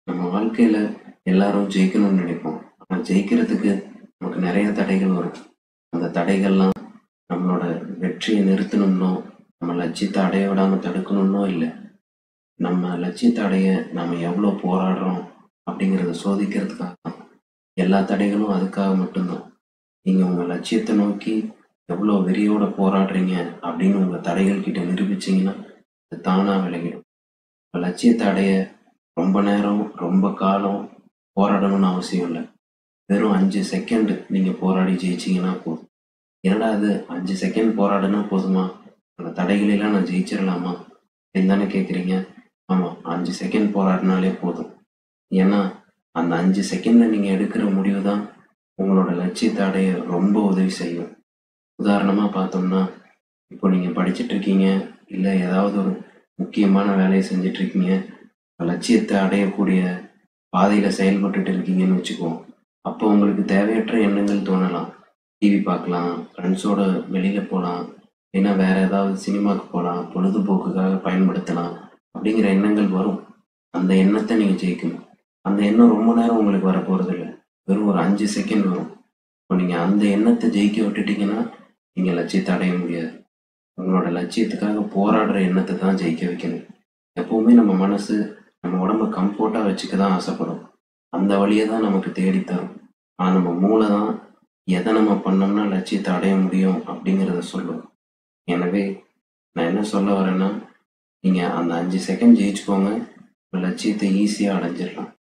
நம்ம வாழ்க்கையில எல்லாரும் ஜெயிக்கணும்னு நினைப்போம் ஆனால் ஜெயிக்கிறதுக்கு நமக்கு நிறைய தடைகள் வரும் அந்த தடைகள்லாம் நம்மளோட வெற்றியை நிறுத்தணும்னோ நம்ம லட்சியத்தை அடைய விடாம தடுக்கணும்னோ இல்லை நம்ம லட்சியத்தை அடைய நாம எவ்வளோ போராடுறோம் அப்படிங்கிறத சோதிக்கிறதுக்காக தான் எல்லா தடைகளும் அதுக்காக மட்டும்தான் நீங்க உங்க லட்சியத்தை நோக்கி எவ்வளோ வெறியோட போராடுறீங்க அப்படின்னு உங்க தடைகள் கிட்ட நிரூபிச்சீங்கன்னா அது தானா விலகிடும் உங்க லட்சியத்தை அடைய ரொம்ப நேரம் ரொம்ப காலம் போராடணும்னு அவசியம் இல்லை வெறும் அஞ்சு செகண்ட் நீங்க போராடி ஜெயிச்சீங்கன்னா போதும் என்னடா அது அஞ்சு செகண்ட் போராடினா போதுமா அந்த தடைகளெல்லாம் நான் ஜெயிச்சிடலாமா தானே கேட்குறீங்க ஆமாம் அஞ்சு செகண்ட் போராடினாலே போதும் ஏன்னா அந்த அஞ்சு செகண்ட்ல நீங்க எடுக்கிற முடிவு தான் உங்களோட லட்சியத்தை அடைய ரொம்ப உதவி செய்யும் உதாரணமா பார்த்தோம்னா இப்போ நீங்க படிச்சிட்டு இருக்கீங்க இல்லை ஏதாவது ஒரு முக்கியமான வேலையை செஞ்சுட்டு இருக்கீங்க லட்சியத்தை அடையக்கூடிய பாதையில செயல்பட்டுட்டு இருக்கீங்கன்னு வச்சுக்குவோம் அப்போ உங்களுக்கு தேவையற்ற எண்ணங்கள் தோணலாம் டிவி பார்க்கலாம் ஃப்ரெண்ட்ஸோட வெளியில போகலாம் இல்லைன்னா வேற ஏதாவது சினிமாக்கு போகலாம் பொழுதுபோக்குக்காக பயன்படுத்தலாம் அப்படிங்கிற எண்ணங்கள் வரும் அந்த எண்ணத்தை நீங்க ஜெயிக்கணும் அந்த எண்ணம் ரொம்ப நேரம் உங்களுக்கு வர போறது இல்லை வெறும் ஒரு அஞ்சு செகண்ட் வரும் இப்போ நீங்க அந்த எண்ணத்தை ஜெயிக்க விட்டுட்டீங்கன்னா நீங்க லட்சியத்தை அடைய முடியாது உங்களோட லட்சியத்துக்காக போராடுற எண்ணத்தை தான் ஜெயிக்க வைக்கணும் எப்பவுமே நம்ம மனசு நம்ம உடம்ப கம்ஃபர்ட்டா வச்சுக்க தான் ஆசைப்படும் அந்த வழியை தான் நமக்கு தேடி தரும் ஆனா நம்ம மூளை தான் எதை நம்ம பண்ணோம்னா லட்சியத்தை அடைய முடியும் அப்படிங்கிறத சொல்லும் எனவே நான் என்ன சொல்ல வரேன்னா நீங்க அந்த அஞ்சு செகண்ட் ஜெயிச்சுக்கோங்க உங்க லட்சியத்தை ஈஸியா அடைஞ்சிடலாம்